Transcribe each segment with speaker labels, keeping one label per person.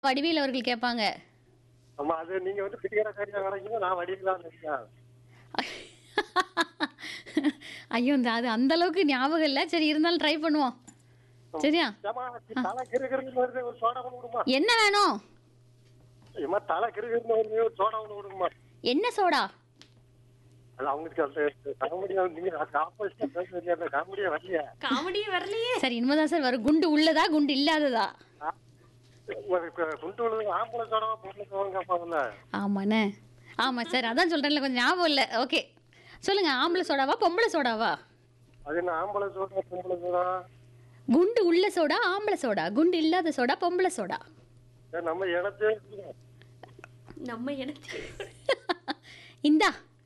Speaker 1: வடிவேல் அவர்கள் கேட்பாங்க
Speaker 2: ஆமா அது நீங்க வந்து பிடிக்கிறக்காரியா கிடைக்கும் நான் வடிக்கலாம் நினைக்கிறேன்
Speaker 1: ஐயோ இந்த அது அந்த அளவுக்கு ஞாபகம் இல்லை சரி இருந்தாலும் ட்ரை பண்ணுவோம் சரியா
Speaker 2: ஏமா தலை கிருகிருன்னு வருது ஒரு சோடா ஒன்று விடுமா
Speaker 1: என்ன வேணும்
Speaker 2: ஏமா தலை கிருகிருன்னு வருது ஒரு சோடா ஒன்று விடுமா
Speaker 1: என்ன சோடா
Speaker 2: அது அவங்களுக்கு அந்த காமெடியா நீங்க ஆப்போசிட்டா பேசுறீங்க அந்த காமெடியா வரலையா
Speaker 3: காமெடியே வரலையே
Speaker 1: சரி இனிமேதான் சார் வரும் குண்டு உள்ளதா குண்டு இல்லாததா
Speaker 2: ஒரு கு- குண்டு விழுது ஆம்பளை சோடாவா பொம்பளை சோடம் கேட்பாங்கல்ல
Speaker 1: ஆமாண்ணே ஆமாம் சார் அதான் சொல்கிறேன்ல கொஞ்சம் ஞாபகம் இல்லை ஓகே சொல்லுங்கள் ஆம்பளை சோடாவா பொம்பளை சோடாவா
Speaker 2: அது என்ன ஆம்பளை சோடா பொம்பளை சோடா
Speaker 1: குண்டு உள்ள சோடா ஆம்பளை சோடா குண்டு இல்லாத சோடா பொம்பளை சோடா
Speaker 2: ஏன் நம்ம இடத்தே இருக்குங்க.
Speaker 3: நம்ம எனக்கு
Speaker 1: இந்தா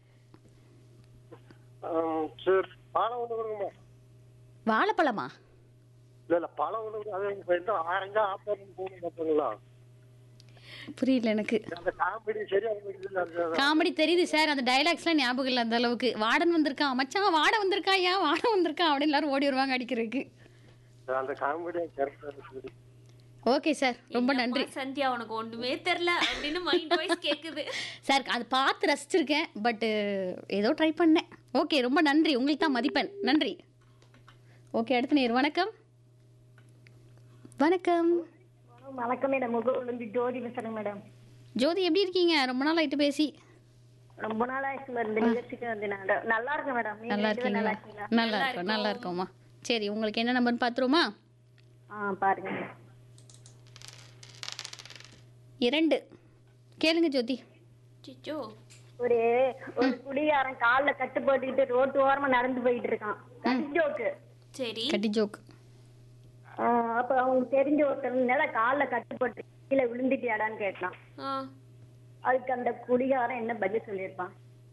Speaker 2: ஆம், சரி பழம் ஒன்று கொடுங்கம்மா
Speaker 1: வாழைப்பழமா
Speaker 2: இல்ல இல்ல பழம் ஒன்று கொடுங்க. அது இப்ப எந்த ஆரஞ்சா ஆப்பிள் போகணும் பார்த்தீங்களா
Speaker 1: புரியல எனக்கு
Speaker 2: அந்த காமெடி சரியா உங்களுக்கு இல்ல அது-
Speaker 1: காமெடி தெரியுது சார் அந்த டைலாக்ஸ்லாம் ஞாபகம் இல்லை அந்த அளவுக்கு வார்டன் வந்திருக்கான் மச்சான் வாட வந்திருக்கான் ஏன் வாட வந்திருக்கான் அப்படின்னு எல்லாரும் ஓடி வருவாங்க அடிக்கிறதுக்கு
Speaker 2: அந்த காமெடி கரெக்டா இருக்குது
Speaker 1: ஓகே சார் ரொம்ப நன்றி
Speaker 3: அம்மா சந்தியா உனக்கு ஒண்ணுமே தெரியல அப்படின்னு மைண்ட் வாய்ஸ் கேக்குது
Speaker 1: சார் அது பார்த்து ரசிச்சிருக்கேன் பட்டு ஏதோ ட்ரை பண்ணேன் ஓகே ரொம்ப நன்றி உங்களுக்கு தான் மதிப்பெண் நன்றி ஓகே அடுத்த நேர் வணக்கம் வணக்கம்
Speaker 4: வணக்கம் மேடம் முகவிலிருந்து ஜோதி பேசுறேன் மேடம்
Speaker 1: ஜோதி எப்படி இருக்கீங்க ரொம்ப நாள் ஆயிட்டு பேசி
Speaker 4: ரொம்ப நாள் ஆயிடுச்சு மேடம் இந்த நிகழ்ச்சிக்கு வந்து நான் நல்லா இருக்கேன் மேடம் நீங்க
Speaker 1: நல்லா
Speaker 4: ரெண்டு பேரும் நல்லா
Speaker 1: இருக்கீங்களா
Speaker 4: இருக்கீங்களா
Speaker 1: நல்லா இருக்கோம் நல்லா இருக்கோம்மா சரி உங்களுக்கு என்ன நம்பர்னு பார்த்துருமா
Speaker 4: ஆ பாருங்க
Speaker 1: இரண்டு கேளுங்க ஜோதி
Speaker 3: சிச்சோ
Speaker 4: ஒரு ஒரு குடிகாரன் கால்ல கட்டு போட்டுக்கிட்டு ரோட்டு ஓரமா நடந்து போயிட்டு இருக்கான் கட்டிஜோக்கு
Speaker 3: சரி
Speaker 1: கட்டி ஜோக்
Speaker 4: அப்ப அவங்க தெரிஞ்ச ஒருத்தர் நேரம் கால்ல கட்டு போட்டு கீழே விழுந்துட்டியாடான்னு கேட்டான்
Speaker 3: ஆ,
Speaker 4: அதுக்கு அந்த குடிகாரன் என்ன பதில் சொல்லியிருப்பான்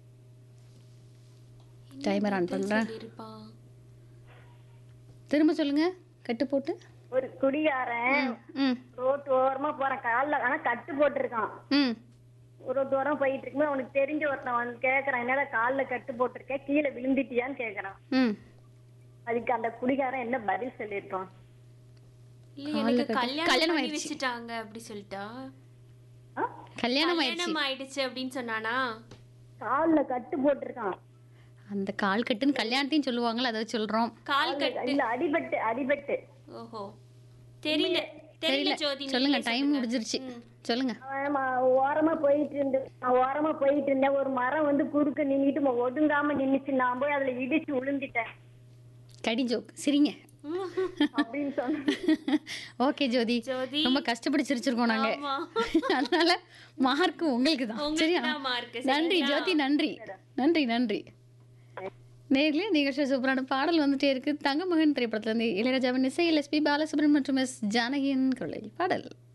Speaker 1: டைமர் ஆன் பண்ணுறேன்
Speaker 3: சொல்லியிருப்பான்
Speaker 1: திரும்ப சொல்லுங்க கட்டு போட்டு
Speaker 4: ஒரு குடிகாரன்
Speaker 1: ம்
Speaker 4: ரோட்டு ஓரமா போறான் கால்ல ஆனா கட்டு போட்டிருக்கான்
Speaker 1: ம்
Speaker 4: ரோட்டு ஓரமா போயிட்டு இருக்கும்போது அவனுக்கு தெரிஞ்ச ஒருத்தன் வந்து கேக்குறான் என்னடா கால்ல கட்டு போட்டிருக்கேன் கீழே விழுந்துட்டியான்னு கேக்குறான்
Speaker 1: ம்
Speaker 4: அதுக்கு அந்த குடிகாரன் என்ன பதில் சொல்லியிருப்பான்
Speaker 3: இல்ல
Speaker 1: கால்ல
Speaker 3: எனக்கு
Speaker 1: கட்டு-
Speaker 3: கல்யாணம்
Speaker 1: கல்யாணம்
Speaker 3: பண்ணி
Speaker 1: ஆயிடுச்சு.
Speaker 3: வச்சுட்டாங்க அப்படி சொல்லிட்டா
Speaker 4: ஆ?
Speaker 1: கல்யாணம் ஆயிடுச்சு
Speaker 3: கல்யாணம் ஆயிடுச்சு அப்படின்னு சொன்னானா
Speaker 4: கால்ல கட்டு போட்டிருக்கான்
Speaker 1: அந்த கால் கட்டுன்னு கல்யாணத்தையும் சொல்லுவாங்கல்ல அதை சொல்றோம்
Speaker 3: கால் கட்டு
Speaker 4: இல்ல அடிபட்டு அடிபட்டு
Speaker 3: ஓஹோ தெரியல தெரியல ஜோதி
Speaker 1: சொல்லுங்க
Speaker 3: நீங்களே
Speaker 1: டைம் முடிஞ்சிருச்சு சொல்லுங்க
Speaker 4: அவன் ம- ஓரமா போயிட்டு இருந்து நான் ஓரமா போயிட்டு இருந்தேன் ஒரு மரம் வந்து குறுக்க நின்னுட்டு ம- ஒதுங்காம நின்னுச்சு நான் போய் அதுல இடிச்சு விழுந்துட்டேன்
Speaker 1: கடி ஜோக் சிரிங்க
Speaker 4: அப்படின்னு சொன்னேன்
Speaker 1: ஓகே ஜோதி
Speaker 3: ஜோதி.
Speaker 1: ரொம்ப கஷ்டப்பட்டு சிரிச்சிருக்கோம் நாங்க
Speaker 3: ஆமா.
Speaker 1: அதனால மார்க் உங்களுக்கு தான்
Speaker 3: உங்களுக்கு
Speaker 1: சரியா
Speaker 3: தான் mark,
Speaker 1: நன்றி
Speaker 3: சரிங்களா?
Speaker 1: ஜோதி நன்றி நன்றி நன்றி நேர்லயே நிகழ்ச்சி சூப்பரான பாடல் வந்துட்டே இருக்கு தங்கமகன் திரைப்படத்துல இருந்து இளையராஜாவின் இசை எஸ்பி பாலசுப்ரமணியம் மற்றும் எஸ் ஜானகியின் குரலில் பாடல்